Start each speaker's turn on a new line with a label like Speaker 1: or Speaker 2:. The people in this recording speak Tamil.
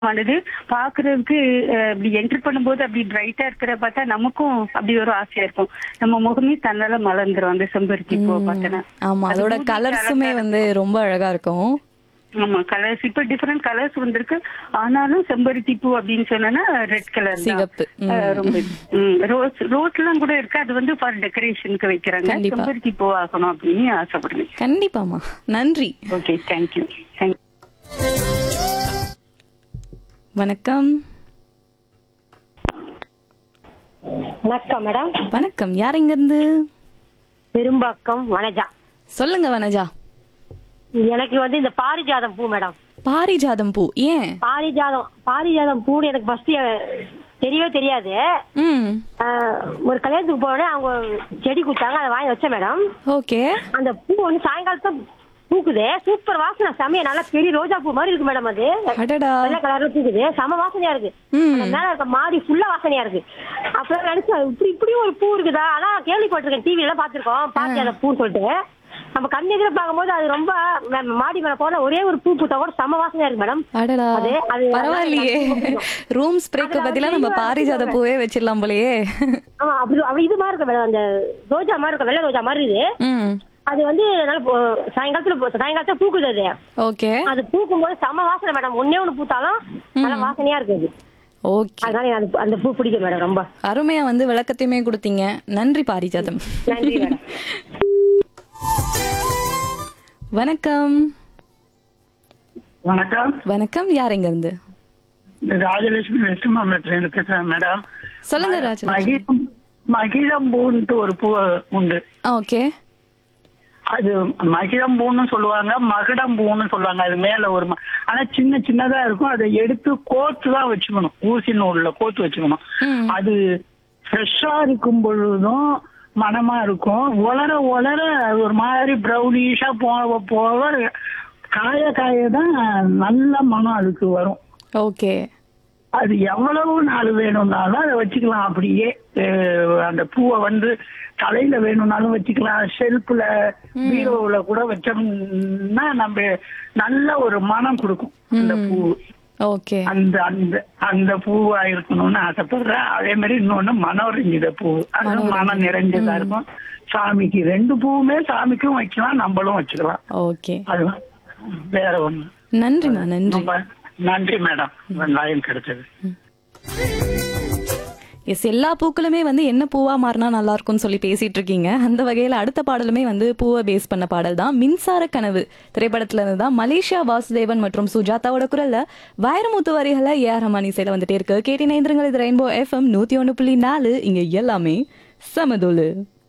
Speaker 1: ஆனது பாக்குறதுக்கு அஹ், இப்படி என்டர் பண்ணும்போது அப்படி பிரைட்டா இருக்கிற பார்த்தா நமக்கும் அப்படி ஒரு ஆசையா இருக்கும் நம்ம முகமே தன்னால மலர்ந்துரும் அந்த செம்பருத்தி பூவை பார்த்தனா
Speaker 2: ஆமா
Speaker 1: அது
Speaker 2: அதோட
Speaker 1: பூவி
Speaker 2: கலர்ஸுமே
Speaker 1: colour
Speaker 2: வந்து ரொம்ப அழகா இருக்கும்
Speaker 1: ஆமா கலர்ஸ் இப்ப டிஃபரெண்ட் கலர்ஸ் வந்திருக்கு ஆனாலும் செம்பருத்தி பூ அப்படின்னு சொன்னா ரெட் கலர்
Speaker 2: சிகப்பு. ம்.
Speaker 1: ரொம்ப ரோஸ் ரோஸ் எல்லாம் கூட இருக்கு அது வந்து ஃபார் டெக்கரேஷனுக்கு வைக்கிறாங்க
Speaker 2: கண்டிப்பா.
Speaker 1: செம்பருத்தி பூ ஆகணும் அப்படின்னு ஆசைப்படுறேன்
Speaker 2: கண்டிப்பாமா நன்றி
Speaker 1: ஓகே தேங்க்யூ தேங்க்யூ
Speaker 2: வணக்கம்
Speaker 3: வணக்கம் மேடம்
Speaker 2: வணக்கம் யார் இங்க இருந்து
Speaker 3: பெரும்பாக்கம் வனஜா
Speaker 2: சொல்லுங்க வனஜா
Speaker 3: எனக்கு வந்து இந்த பாரிஜாதம் பூ மேடம்
Speaker 2: பாரிஜாதம் பூ ஏன்
Speaker 3: பாரிஜாதம் பாரிஜாதம் பூ எனக்கு ஃபர்ஸ்ட் தெரியவே தெரியாது
Speaker 2: ம்
Speaker 3: ஆஹ், ஒரு கல்யாணத்துக்கு போனோடனே அவங்க செடி கொடுத்தாங்க அதை வாங்கி வச்சேன் மேடம்
Speaker 2: ஓகே
Speaker 3: அந்த பூ வந்து சாயங்காலத்தை பூக்குது சூப்பர் வாசனை செமையா நல்லா பெரிய ரோஜா பூ மாதிரி இருக்கு மேடம் அது
Speaker 2: அடடா
Speaker 3: வெள்ளை கலர்ல பூக்குது செம வாசனையா இருக்கு
Speaker 2: ம்.
Speaker 3: அந்த மேல இருக்க மாடி ஃபுல்லா வாசனையா இருக்கு அப்புறம் நினைச்சேன் இப்படி இப்படி ஒரு பூ இருக்குதா ஆனா கேள்விப்பட்டிருக்கேன் டிவி எல்லாம் பாத்திருக்கோம் பாத்தி அந்த பூ சொல்லிட்டு நம்ம கண் எதிர பார்க்கும்போது அது ரொம்ப ம- மாடி மேல போன ஒரே ஒரு பூ பூத்தா கூட செம வாசனையா இருக்கு மேடம்
Speaker 2: அடடா
Speaker 3: அது அது
Speaker 2: பரவாயில்லையே ரூம் ஸ்ப்ரேக்கு
Speaker 3: அதுல
Speaker 2: பதிலா நம்ம
Speaker 3: வந்து
Speaker 2: பாரிஜாத பூவே வச்சிடலாம் போலயே
Speaker 3: ஆமா அப்படி அப்படி இது மாதிரி இருக்கு மேடம் அந்த ரோஜா மாதிரி இருக்கு வெள்ளை ரோஜா மாதிரி இது
Speaker 2: ம்
Speaker 3: அது வந்து நல்லா போ- சாயங்காலத்துல போ- சாயங்காலத்துல பூக்குது அது
Speaker 2: ஓகே
Speaker 3: அது பூக்கும் போது செம வாசனை மேடம் ஒன்னே ஒண்ணு பூத்தாலும் நல்லா வாசனையா இருக்கு அது
Speaker 2: ஓகே
Speaker 3: அதனால எனக்கு அந்த- அந்த பூ பிடிக்கும் மேடம் ரொம்ப
Speaker 2: அருமையா வந்து விளக்கத்தையுமே கொடுத்தீங்க நன்றி பாரிஜாதம்
Speaker 3: நன்றி மேடம்
Speaker 2: வணக்கம்
Speaker 4: வணக்கம்
Speaker 2: வணக்கம் யார் இங்க இருந்து
Speaker 4: இந்த ராஜலட்சுமி வெஸ்ட் மாம்பலத்துல பேசுறேன் மேடம்
Speaker 2: சொல்லுங்க ராஜலட்சுமி
Speaker 4: மகிழம் மகிழம்பூன்ட்டு ஒரு பூ உண்டு
Speaker 2: ஓகே
Speaker 4: அது மகிழம்பூன்னு சொல்லுவாங்க மகிடம்பூன்னு சொல்லுவாங்க அது மேல ஒரு ம- ஆனா சின்ன சின்னதா இருக்கும் அதை எடுத்து கோத்து தான் வச்சுக்கணும் ஊசி நூல்ல கோத்து வச்சுக்கணும்
Speaker 2: ம்.
Speaker 4: அது ஃப்ரெஷ்ஷா இருக்கும் பொழுதும் மனமா இருக்கும் உலர உலர அது ஒரு மாதிரி ப்ரௌனிஷா போக போக காய காய தான் நல்ல மனம் அதுக்கு வரும்
Speaker 2: ஓகே
Speaker 4: அது எவ்வளவு நாள் வேணும்னாலும் அதை வச்சுக்கலாம் அப்படியே அஹ் அந்த பூவை வந்து தலையில வேணும்னாலும் வச்சுக்கலாம் ஷெல்ஃப்ல பீரோவுல கூட வச்சோம்னா நம்ம நல்ல ஒரு மனம் கொடுக்கும் அந்த பூ
Speaker 2: ஓகே
Speaker 4: அந்த அந்த அந்த பூவா இருக்கணும்னு ஆசைப்படுறேன் அதே மாதிரி இன்னொன்னு மனோரஞ்சித பூ அது மனம் நிறைஞ்சதா இருக்கும் சாமிக்கு ரெண்டு பூவுமே சாமிக்கும் வைக்கலாம் நம்மளும் வச்சுக்கலாம்
Speaker 2: ஓகே
Speaker 4: அதுதான் வேற ஒண்ணு
Speaker 2: நன்றிமா நன்றி
Speaker 4: ரொம்ப நன்றி மேடம் லைன் கிடைச்சது
Speaker 2: எஸ் எல்லா பூக்களுமே வந்து என்ன பூவா மாறினா நல்லா இருக்கும்னு சொல்லி பேசிட்டு இருக்கீங்க அந்த வகையில அடுத்த பாடலுமே வந்து பூவை பேஸ் பண்ண பாடல் தான் மின்சார கனவு திரைப்படத்துல இருந்து தான் மலேசியா வாசுதேவன் மற்றும் சுஜாதாவோட குரல்ல வைரமுத்து வரிகளை ஏஆர் ரஹ்மான் இசையில வந்துட்டே இருக்கு கேட்டி நேந்திரங்கள் இது ரெயின்போ எஃப்எம் நூத்தி ஒண்ணு புள்ளி நாலு இங்க எல்லாமே சமதுலு